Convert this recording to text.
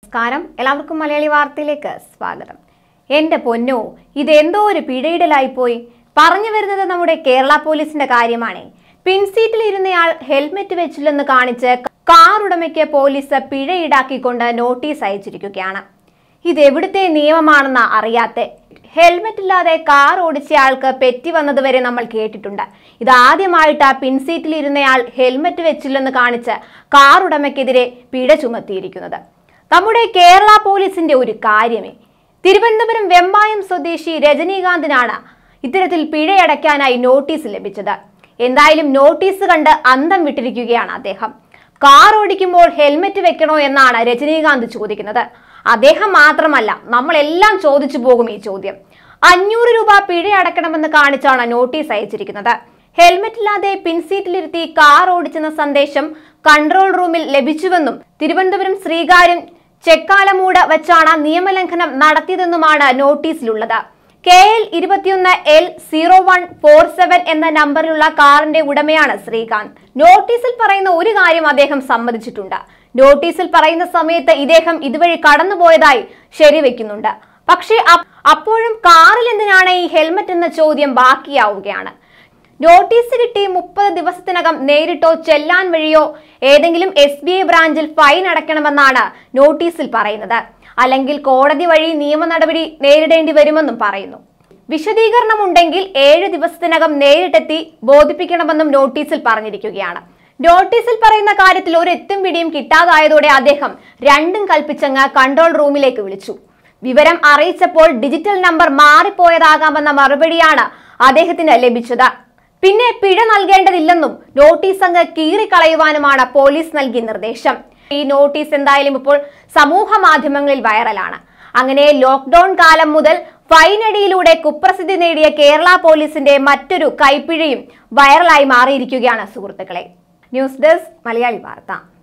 നമസ്കാരം എല്ലാവർക്കും മലയാളി വാർത്തയിലേക്ക് സ്വാഗതം എന്റെ പൊന്നോ ഇതെന്തോ ഒരു പിഴയിടലായിപ്പോയി പറഞ്ഞു വരുന്നത് നമ്മുടെ കേരള പോലീസിന്റെ കാര്യമാണ് പിൻസീറ്റിൽ ഇരുന്നയാൾ ഹെൽമെറ്റ് വെച്ചില്ലെന്ന് കാണിച്ച് കാർ ഉടമയ്ക്ക് പോലീസ് പിഴ ഈടാക്കിക്കൊണ്ട് നോട്ടീസ് അയച്ചിരിക്കുകയാണ് ഇതെവിടുത്തെ നിയമമാണെന്ന് അറിയാത്ത ഹെൽമെറ്റ് ഇല്ലാതെ കാർ ഓടിച്ചയാൾക്ക് പെറ്റി വന്നതുവരെ നമ്മൾ കേട്ടിട്ടുണ്ട് ഇതാദ്യമായിട്ട് പിൻസീറ്റിൽ ഇരുന്നയാൾ ഹെൽമെറ്റ് വെച്ചില്ലെന്ന് കാണിച്ച് കാർ ഉടമയ്ക്കെതിരെ പിഴ ചുമത്തിയിരിക്കുന്നത് നമ്മുടെ കേരള പോലീസിന്റെ ഒരു കാര്യമേ തിരുവനന്തപുരം വെമ്പായം സ്വദേശി രജനീകാന്തിനാണ് ഇത്തരത്തിൽ പിഴയടയ്ക്കാനായി നോട്ടീസ് ലഭിച്ചത് എന്തായാലും നോട്ടീസ് കണ്ട് അന്തം വിട്ടിരിക്കുകയാണ് അദ്ദേഹം കാർ ഓടിക്കുമ്പോൾ ഹെൽമെറ്റ് വെക്കണോ എന്നാണ് രജനീകാന്ത് ചോദിക്കുന്നത് അദ്ദേഹം മാത്രമല്ല നമ്മളെല്ലാം ചോദിച്ചു പോകും ഈ ചോദ്യം അഞ്ഞൂറ് രൂപ പിഴ അടക്കണമെന്ന് കാണിച്ചാണ് നോട്ടീസ് അയച്ചിരിക്കുന്നത് ഹെൽമെറ്റ് ഇല്ലാതെ പിൻസീറ്റിലിരുത്തി കാർ ഓടിച്ചെന്ന സന്ദേശം കൺട്രോൾ റൂമിൽ ലഭിച്ചുവെന്നും തിരുവനന്തപുരം ശ്രീകാര്യം ചെക്കാലമൂട് വെച്ചാണ് നിയമലംഘനം നടത്തിയതെന്നുമാണ് നോട്ടീസിലുള്ളത് കെ എൽ ഇരുപത്തിയൊന്ന് L zero one four seven എന്ന നമ്പറിലുള്ള കാറിന്റെ ഉടമയാണ് ശ്രീകാന്ത് നോട്ടീസിൽ പറയുന്ന ഒരു കാര്യം അദ്ദേഹം സമ്മതിച്ചിട്ടുണ്ട് നോട്ടീസിൽ പറയുന്ന സമയത്ത് ഇദ്ദേഹം ഇതുവഴി കടന്നുപോയതായി ശരിവെക്കുന്നുണ്ട് പക്ഷേ അപ്- അപ്പോഴും കാറിൽ എന്തിനാണ് ഈ ഹെൽമറ്റ് എന്ന ചോദ്യം ബാക്കിയാവുകയാണ് നോട്ടീസ് കിട്ടി മുപ്പത് ദിവസത്തിനകം നേരിട്ടോ ചെല്ലാൻ വഴിയോ ഏതെങ്കിലും എസ് ബി ഐ ബ്രാഞ്ചിൽ ഫൈൻ അടയ്ക്കണമെന്നാണ് നോട്ടീസിൽ പറയുന്നത് അല്ലെങ്കിൽ കോടതി വഴി നിയമ നടപടി നേരിടേണ്ടി വരുമെന്നും പറയുന്നു വിശദീകരണം ഉണ്ടെങ്കിൽ ഏഴ് ദിവസത്തിനകം നേരിട്ടെത്തി ബോധിപ്പിക്കണമെന്നും നോട്ടീസിൽ പറഞ്ഞിരിക്കുകയാണ് നോട്ടീസിൽ പറയുന്ന കാര്യത്തിൽ ഒരു എത്തും പിടിയും കിട്ടാതായതോടെ അദ്ദേഹം രണ്ടും കൽപ്പിച്ചങ്ങ് കൺട്രോൾ റൂമിലേക്ക് വിളിച്ചു വിവരം അറിയിച്ചപ്പോൾ ഡിജിറ്റൽ നമ്പർ മാറിപ്പോയതാകാമെന്ന മറുപടിയാണ് അദ്ദേഹത്തിന് ലഭിച്ചത് പിന്നെ പിഴ നൽകേണ്ടതില്ലെന്നും നോട്ടീസ് അങ്ങ് കീറിക്കളയുവാനുമാണ് പോലീസ് നൽകിയ നിർദ്ദേശം ഈ നോട്ടീസ് എന്തായാലും ഇപ്പോൾ സമൂഹ മാധ്യമങ്ങളിൽ വൈറലാണ് അങ്ങനെ ലോക്ക്ഡൌൺ കാലം മുതൽ ഫൈനടിയിലൂടെ കുപ്രസിദ്ധി നേടിയ കേരള പോലീസിന്റെ മറ്റൊരു കൈപ്പിഴയും വൈറലായി മാറിയിരിക്കുകയാണ് സുഹൃത്തുക്കളെ ന്യൂസ് ഡെസ്ക് മലയാളി വാർത്ത